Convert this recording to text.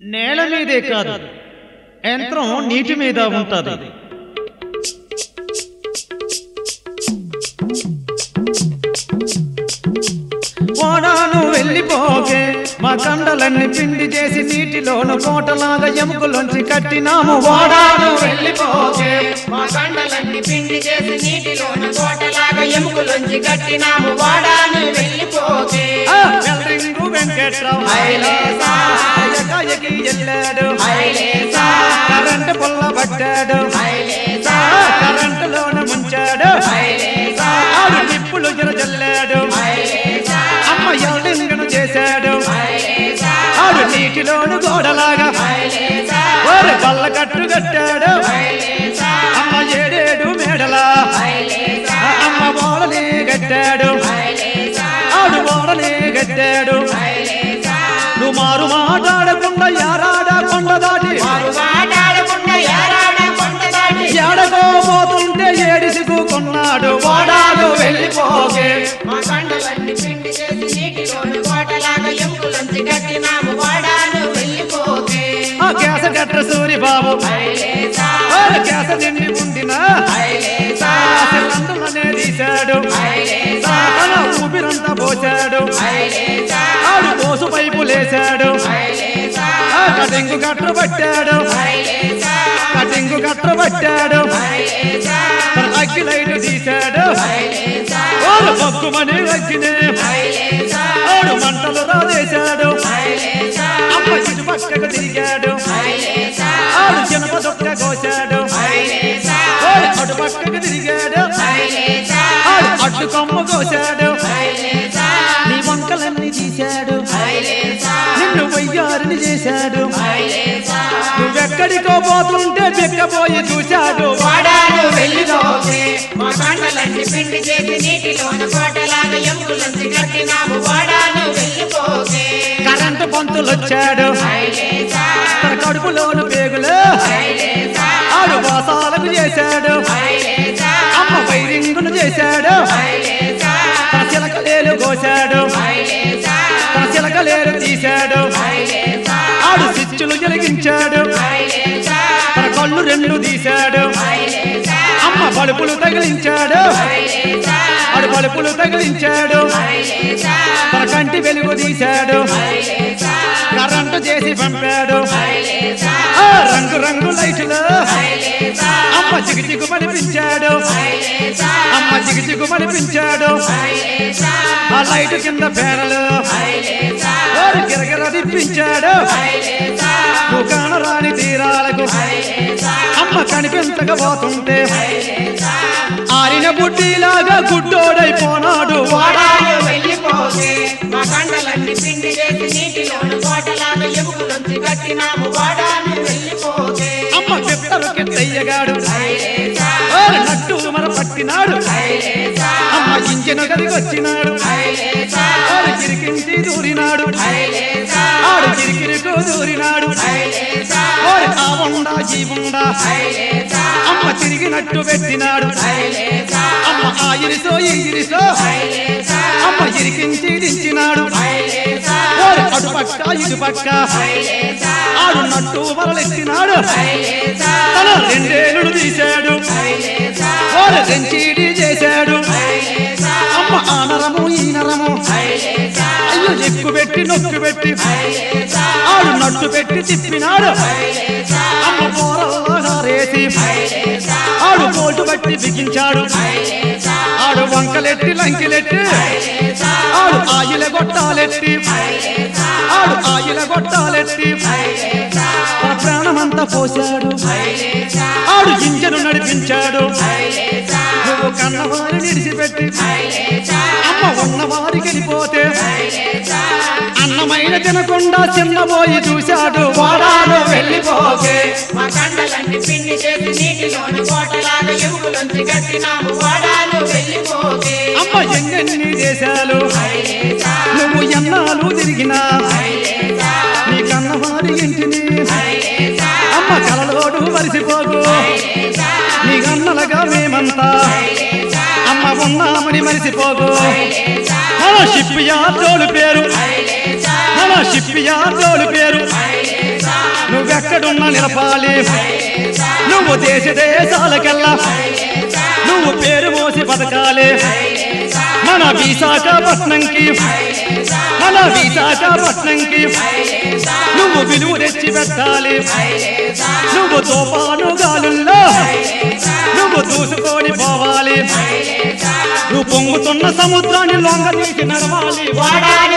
నేల మీదే కాదు యంత్రం నీటి మీద ఉంటది ఓడాను వెళ్ళిపోకే మా కండలన్నీ పిండి చేసి నీటిలోను కోటలాగా ఎముకలోంచి కట్టినాము ఓడాను వెళ్ళిపోకే మా కండలన్నీ పిండి చేసి నీటిలోన కోటలాగా ఎముకలుంచి కట్టినాము వాడాను వెళ్ళిపోతే ఆ, వెల్రింగు వెంకట్రావు హైలేసా. ఎకాయకి ఎల్లాడు హైలేసా. కరెంటు పుల్ల పట్టాడు హైలేసా. కరెంటులోన ముంచాడు హైలేసా. ఆడు నిప్పులు జరజల్లాడు హైలేసా. అమ్మ ఎల్లింగను చేశాడు హైలేసా. ఆడు నీటిలోను గోడలాగా హైలేసా. ఓరి బల్ల కట్టు కట్టాడు హైలేసా. అమ్మ ఏడేడు మేడలా హైలేసా. అమ్మ ఓడలే కట్టాడు హైలేసా. ఆడు ఓడలే కట్టాడు హైలేసా. నువ్వు మారు మాట్లాడకుండా యారాడా కొండ దాటి వారు మాట్లాడకుండా ఏరాడ కొండ దాటి ఎడగో పోతుంటే ఏడిసికున్నాడు ఓడాలు వెళ్ళిపోగే మా కండలన్నీ పిండి చేసి నీటిలోని కోటలాగా ఎముకలుంచి కట్టినాము వాడాను వెళ్ళిపోతే ఆ కేస గట్ర సూరి బాబు హైలేసా. కేస నిండి ఉండిన హైలేసా. నందులనే తీశాడు హైలేసా. తన ఊపిరంతా పోశాడు హైలేసా. ఆడు పోసు పైపులేశాడు హైలేసా. ఆ కటింగు కట్ర పట్టాడు హైలేసా. కటింగు కట్ర పట్టాడు హైలేసా. తన అగ్గి లైట్ తీశాడు హైలేసా. వాడు పక్కుమని అగ్గినే హైలేసా. ఆడు మంటలు రాదేశాడు హైలేసా. అమ్మ ఇటు పక్కకు తిరిగాడు హైలేసా. ఆడు చినప దొక్క కోశాడు హైలేసా. ఆడు అటు పక్కకు తిరిగాడు హైలేసా. ఆడు అడ్డు కొమ్మ కోశాడు హైలేసా. నీ వంకలన్నీ తీశాడు హైలేసా. నిన్ను వయ్యారిని చేశాడు హైలేసా. నువ్వెక్కడికో పోతుంటే బిక్కపోయి చూశాడు వాడాను వెళ్ళిపోతే మా కండలన్నీ పిండి చేసి నీటిలోన కోటలాగా ఎముకలుంచి కట్టినాము వాడాను వెళ్ళిపోతే కరెంటు పంతులు వచ్చాడు హైలేసా. తన కడుపులోను పేగులు హైలేసా. ఆడు వాసాలకు చేశాడు హైలేసా. అమ్మ వైరింగును చేశాడు హైలేసా. తన చిలకలేలు కోశాడు హైలేసా. తన చిలకలేలు తీశాడు హైలేసా. ఆడు సిచ్చులు జరిగించాడు హైలేసా. తన కళ్ళు రెండు తీశాడు హైలేసా. అమ్మ పలుపులు తగిలించాడు హైలేసా. ఆడు పలుపులు తగిలించాడు హైలేసా. తన కంటి వెలుగు తీశాడు హైలేసా. కరెంటు చేసి పంపాడు హైలేసా. ఆ రంగు రంగు లైట్లు హైలేసా. అమ్మ చిగుచిగు మనిపించాడు హైలేసా. అమ్మ చిగుచిగు మనిపించాడు హైలేసా. ఆ లైట్ కింద పేరలు హైలేసా. ఓరి గిరగిర తిప్పించాడు హైలేసా. నువ్వు కానరాని తీరాలకు హైలేసా. అమ్మ కనిపించకపోతుంటే హైలేసా. ఆరిన బుడ్డిలాగా గుడ్డోడైపోనాడు వాడాలు వెళ్ళిపోతే మా కండలన్నీ పిండి చేసి నీటిలోని కోటలాగా ఎముకలుంచి కట్టినాము వాడాను వెళ్ళిపోతే అమ్మ చెప్తారు కెట్టయ్యగాడు హైలేసా. ఓరి నట్టు మన పట్టినాడు హైలేసా. అమ్మ ఇంచిన గదికొచ్చినాడు హైలేసా. ఓరి కిరికించి దూరినాడు హైలేసా. ఆడు కిరికిరికు దూరినాడు హైలేసా. ఓరి ఆ ఉండా ఈ ఉండా హైలేసా. అమ్మ తిరిగినట్టు పెట్టినాడు హైలేసా. అమ్మ ఆ ఇరిసో ఈ ఇరిసో హైలేసా. అమ్మ ఇరికించి దించినాడు హైలేసా. ఓరి అటు పక్క ఇటు పక్క హైలేసా. ఆడు నట్టు వరలెత్తినాడు హైలేసా. తన రెండేళ్ళు తీశాడు హైలేసా. ఓరి రెంచీడి చేశాడు హైలేసా. అమ్మ ఆ నరము ఈ నరము హైలేసా. అయ్యో ఎక్కు పెట్టి నొక్కు పెట్టి హైలేసా. ఆడు నట్టు పెట్టి తిప్పినాడు హైలేసా. అమ్మ పోరల్లాగా రేసి హైలేసా. ఆడు పోటు బట్టి బిగించాడు హైలేసా. ఆడు వంకలెట్టి లంకిలెట్టి హైలేసా. ఆడు ఆయిల గొట్టాలెట్టి హైలేసా. ఆడు ఆయిల గొట్టాలెట్టి హైలేసా. తన ప్రాణమంతా పోశాడు హైలేసా. ఆడు ఇంజను నడిపించాడు హైలేసా. నువ్వు కన్నవారి నిడిచిపెట్టి హైలేసా. అమ్మ ఉన్నవారి వెళ్ళిపోతే హైలేసా. అన్నమైన తినకుండా చిన్నబోయి చూశాడు వాడాలు వెళ్ళిపోకే మా కండలన్నీ పిండి చేసి నీటిలోని కోటలాగా ఎముకలుంచి కట్టినాము వాడాలు వెళ్ళిపోతే అమ్మ ఎన్నెన్ని దేశాలు హైలేసా. నువ్వు ఎన్నాళ్ళు తిరిగినా హైలేసా. నీ కన్నవారి ఇంటిని హైలేసా. అమ్మ కలలోడు మరిసిపోకు హైలేసా. నీ అన్నలుగా మేమంతా హైలేసా. అమ్మ ఉన్నామని మరిసిపోకు హైలేసా. మన షిప్ యార్డోలు పేరు హైలేసా. మన షిప్ యార్డోలు పేరు హైలేసా. ఎక్కడున్నా నిలపాలి నువ్వు దేశ దేశాలకెల్లా నువ్వు పేరు మోసి బతకాలి మన విశాఖపట్నంకి మన విశాఖపట్నంకి నువ్వు విలువ తెచ్చి పెట్టాలి నువ్వు తోపాను గాలుల్లో నువ్వు దూసుకొని పోవాలి నువ్వు పొంగుతున్న సముద్రాన్ని లొంగ తీసి నడవాలి వాడాలి